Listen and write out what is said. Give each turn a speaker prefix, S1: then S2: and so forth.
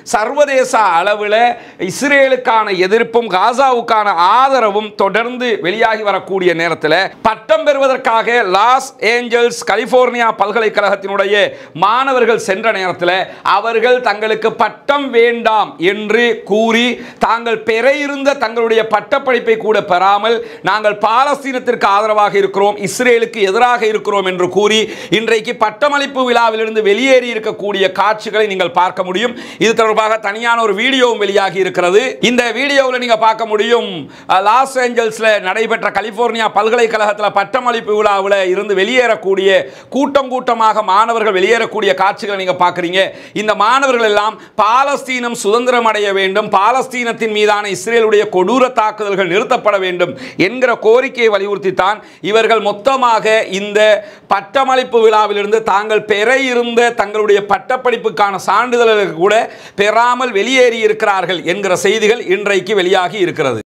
S1: சர்வதேச அளவில் இஸ்ரேலுக்கான எதிர்ப்பும் காசாவுக்கான ஆதரவும் தொடர்ந்து வெளியாகி வரக்கூடிய நேரத்தில் பட்டம் பெறுவதற்காக லாஸ் ஏஞ்சல்ஸ் கலிபோர்னியா பல்கலைக்கழகத்தினுடைய மாணவர்கள் சென்ற நேரத்தில் அவர்கள் தங்களுக்கு பட்டம் வேண்டாம் என்று கூறி தாங்கள் பெற இருந்த தங்களுடைய பட்டப்படிப்பை கூட பெறாமல் நாங்கள் பாலஸ்தீனத்திற்கு ஆதரவாக இருக்கிறோம் இஸ்ரேலுக்கு எதிராக இருக்கிறோம் என்று கூறி இன்றைக்கு பட்டமளிப்பு விழாவிலிருந்து வெளியேறி இருக்கக்கூடிய காட்சிகளை நீங்கள் பார்க்க முடியும் இது தொடர்பாக தனியான ஒரு வீடியோவும் வெளியாகி இருக்கிறது இந்த வீடியோவில் நீங்க பார்க்க முடியும் அஹ், லாஸ் ஏஞ்சல்ஸ்ல நடைபெற்ற கலிபோர்னியா பல்கலைக்கழகத்தில் பட்டமளிப்பு விழாவில் இருந்து வெளியேறக்கூடிய கூட்டம் கூட்டமாக மாணவர்கள் வெளியேறக்கூடிய காட்சிகளை நீங்க பார்க்குறீங்க இந்த மாணவர்கள் எல்லாம் பாலஸ்தீனம் சுதந்திரம் அடைய வேண்டும் பாலஸ்தீனத்தின் மீதான இஸ்ரேலுடைய கொடூர தாக்குதல்கள் நிறுத்தப்பட வேண்டும் என்கிற கோரிக்கையை வலியுறுத்தித்தான் இவர்கள் மொத்தமாக இந்த பட்டமளிப்பு விழாவிலிருந்து தாங்கள் பெற இருந்த தங்களுடைய பட்டப்படிப்புக்கான சான்றிதழ்களுக்கு கூட பெறாமல் வெளியேறி இருக்கிறார்கள் என்கிற செய்திகள் இன்றைக்கு வெளியாகி இருக்கிறது